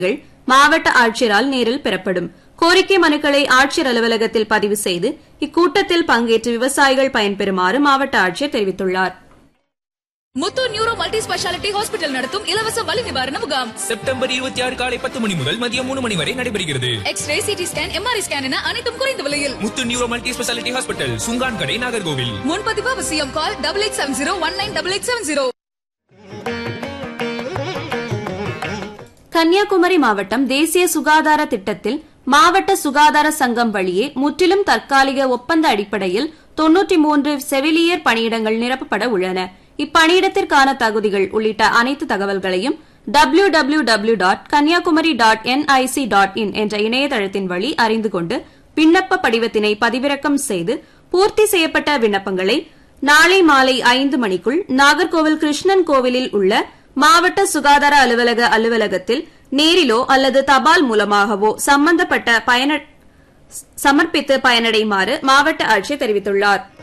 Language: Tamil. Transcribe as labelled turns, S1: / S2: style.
S1: மாவட்ட ஆட்சியரால் நேரில் பெறப்படும் கோரிக்கை மனுக்களை ஆட்சியர் அலுவலகத்தில் பதிவு செய்து இக்கூட்டத்தில் பங்கேற்று விவசாயிகள் பயன்பெறுமாறு மாவட்ட ஆட்சியர் தெரிவித்துள்ளார்
S2: Muthu neuro multi speciality hospital நடத்தும் இலவச வலி நிவாரண முகாம்
S3: செப்டம்பர் இருபத்தி ஆறு காலை பத்து மணி முதல் மதியம் மூணு மணி வரை நடைபெறுகிறது
S2: X-ray CT scan MRI scan என அனைத்தும் குறைந்த விலையில்
S3: Muthu neuro multi speciality hospital Sunkan Kadai Nagercoil
S2: முன்பதிவு அவசியம் call double eight seven zero one nine double eight seven zero
S1: Kanyakumari மாவட்டம் தேசிய சுகாதார திட்டத்தில் மாவட்ட சுகாதார சங்கம் வழியே முற்றிலும் தற்காலிக ஒப்பந்த அடிப்படையில் தொன்னூற்றி மூன்று செவிலியர் பணியிடங்கள் நிரப்பப்பட உள்ளன இப்பணியிடத்திற்கான தகுதிகள் உள்ளிட்ட அனைத்து தகவல்களையும் W W W dot Kanyakumari dot NIC dot in என்ற இணையதளத்தின் வழி அறிந்து கொண்டு விண்ணப்ப படிவத்தினை பதிவிறக்கம் செய்து பூர்த்தி செய்யப்பட்ட விண்ணப்பங்களை நாளை மாலை ஐந்து மணிக்குள் நாகர்கோவில் கிருஷ்ணன் கோவிலில் உள்ள மாவட்ட சுகாதார அலுவலக அலுவலகத்தில் நேரிலோ அல்லது தபால் மூலமாகவோ சம்பந்தப்பட்ட பயன சமர்ப்பித்து பயனடையுமாறு மாவட்ட ஆட்சியர் தெரிவித்துள்ளாா்